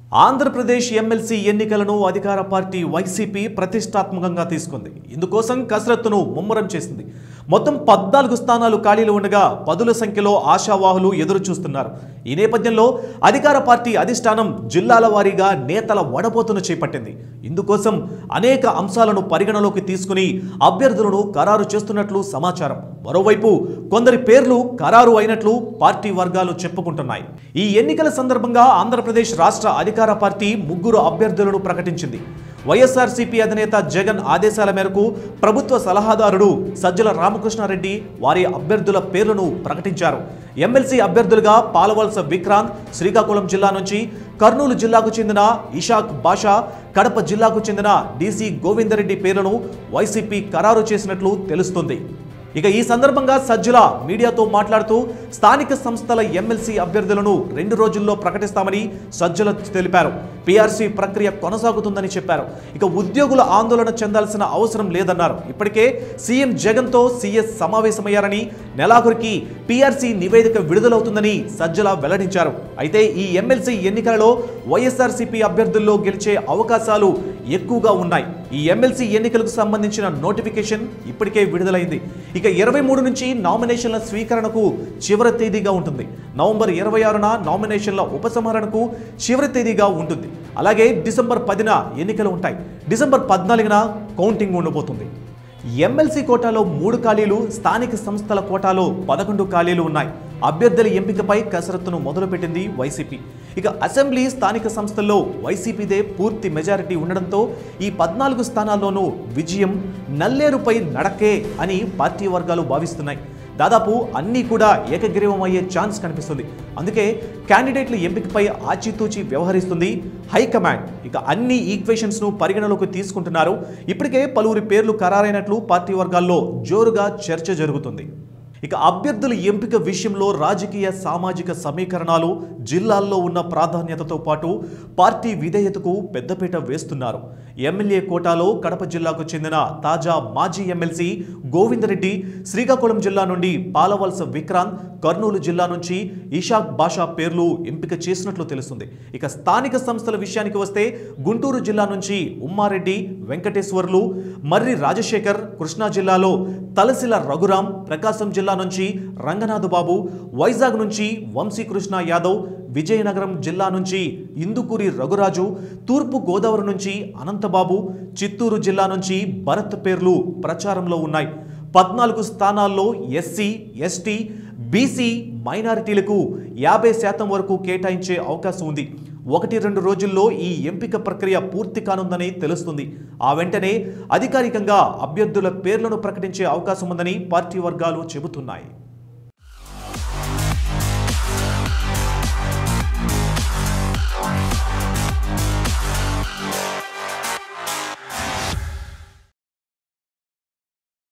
Andhra Pradesh MLC ఎన్నికలను అధికార party YCP ప్రతిష్టాత్మకంగా తీసుకుంది ఇందుకోసం కసరత్తును ముమ్మరం చేసింది మొత్తం పద్నాలుగు స్థానాలు ఖాళీలు ఉండగా పదుల సంఖ్యలో ఆశావాహులు ఎదురు చూస్తున్నారు ఈ నేపథ్యంలో అధికార పార్టీ అధిష్టానం జిల్లాల వారీగా నేతల వడపోతును చేపట్టింది ఇందుకోసం అనేక అంశాలను పరిగణలోకి తీసుకుని అభ్యర్థులను ఖరారు చేస్తున్నట్లు సమాచారం మరోవైపు కొందరి పేర్లు ఖరారు అయినట్లు పార్టీ వర్గాలు చెప్పుకుంటున్నాయి ఈ ఎన్నికల సందర్భంగా ఆంధ్రప్రదేశ్ రాష్ట్ర అధికార పార్టీ ముగ్గురు అభ్యర్థులను ప్రకటించింది వైఎస్ఆర్సీపీ అధినేత జగన్ ఆదేశాల మేరకు ప్రభుత్వ సలహాదారుడు సజ్జల రామకృష్ణారెడ్డి వారి అభ్యర్థుల పేర్లను ప్రకటించారు ఎమ్మెల్సీ అభ్యర్థులుగా పాలవలస విక్రాంత్ శ్రీకాకుళం జిల్లా నుంచి కర్నూలు జిల్లాకు చెందిన ఇషాక్ బాషా కడప జిల్లాకు చెందిన డీసీ గోవిందరెడ్డి పేర్లను వైసీపీ ఖరారు చేసినట్లు తెలుస్తుంది ఇక ఈ సందర్భంగా సజ్జల మీడియాతో మాట్లాడుతూ స్థానిక సంస్థల ఎమ్మెల్సీ అభ్యర్థులను రెండు రోజుల్లో ప్రకటిస్తామని సజ్జల తెలిపారు పీఆర్సీ ప్రక్రియ కొనసాగుతుందని చెప్పారు ఇక ఉద్యోగుల ఆందోళన చెందాల్సిన అవసరం లేదన్నారు ఇప్పటికే సీఎం జగన్తో సీఎస్ సమావేశమయ్యారని నెలాఖరుకి పీఆర్సీ నివేదిక విడుదలవుతుందని సజ్జల వెల్లడించారు అయితే ఈ ఎమ్మెల్సీ ఎన్నికలలో వైఎస్ఆర్సీపీ అభ్యర్థుల్లో గెలిచే అవకాశాలు ఎక్కువగా ఉన్నాయి ఈ ఎమ్మెల్సీ ఎన్నికలకు సంబంధించిన నోటిఫికేషన్ ఇప్పటికే విడుదలైంది ఇక ఇరవై మూడు నుంచి నామినేషన్ల స్వీకరణకు చివరి తేదీగా ఉంటుంది నవంబర్ ఇరవై ఆరున నామినేషన్ల ఉపసంహరణకు చివరి తేదీగా ఉంటుంది అలాగే డిసెంబర్ పదిన ఎన్నికలు ఉంటాయి డిసెంబర్ పద్నాలుగున కౌంటింగ్ ఉండబోతుంది ఎమ్మెల్సీ కోటాలో మూడు ఖాళీలు స్థానిక సంస్థల కోటాలో పదకొండు ఖాళీలు ఉన్నాయి అభ్యర్థుల ఎంపికపై కసరత్తును మొదలుపెట్టింది వైసీపీ ఇక అసెంబ్లీ స్థానిక సంస్థల్లో వైసీపీదే పూర్తి మెజారిటీ ఉండడంతో ఈ పద్నాలుగు స్థానాల్లోనూ విజయం నల్లేరుపై నడకే అని పార్టీ వర్గాలు భావిస్తున్నాయి దాదాపు అన్నీ కూడా ఏకగ్రీవం అయ్యే ఛాన్స్ కనిపిస్తుంది అందుకే క్యాండిడేట్ల ఎంపికపై ఆచితూచి వ్యవహరిస్తుంది హైకమాండ్ ఇక అన్ని ఈక్వేషన్స్ను పరిగణలోకి తీసుకుంటున్నారు ఇప్పటికే పలువురి పేర్లు ఖరారైనట్లు పార్టీ వర్గాల్లో జోరుగా చర్చ జరుగుతుంది ఇక అభ్యర్థుల ఎంపిక విషయంలో రాజకీయ సామాజిక సమీకరణాలు జిల్లాల్లో ఉన్న ప్రాధాన్యతతో పాటు పార్టీ విధేయతకు పెద్దపీట వేస్తున్నారు ఎమ్మెల్యే కోటాలో కడప జిల్లాకు చెందిన తాజా మాజీ ఎమ్మెల్సీ గోవిందరెడ్డి శ్రీకాకుళం జిల్లా నుండి పాలవలస విక్రాంత్ కర్నూలు జిల్లా నుంచి ఇషాక్ బాషా పేర్లు ఎంపిక చేసినట్లు తెలుస్తుంది ఇక స్థానిక సంస్థల విషయానికి వస్తే గుంటూరు జిల్లా నుంచి ఉమ్మారెడ్డి వెంకటేశ్వర్లు మర్రి రాజశేఖర్ కృష్ణా జిల్లాలో తలసిల రఘురాం ప్రకాశం జిల్లా నుంచి రంగనాథ్ బాబు వైజాగ్ నుంచి వంశీకృష్ణ యాదవ్ విజయనగరం జిల్లా నుంచి ఇందుకూరి రఘురాజు తూర్పు గోదావరి నుంచి అనంతబాబు చిత్తూరు జిల్లా నుంచి భరత్ పేర్లు ప్రచారంలో ఉన్నాయి పద్నాలుగు స్థానాల్లో ఎస్సీ ఎస్టీ బీసీ మైనారిటీలకు యాభై శాతం వరకు కేటాయించే అవకాశం ఉంది ఒకటి రెండు రోజుల్లో ఈ ఎంపిక ప్రక్రియ పూర్తి కానుందని తెలుస్తుంది ఆ వెంటనే అధికారికంగా అభ్యర్థుల పేర్లను ప్రకటించే అవకాశం ఉందని పార్టీ వర్గాలు చెబుతున్నాయి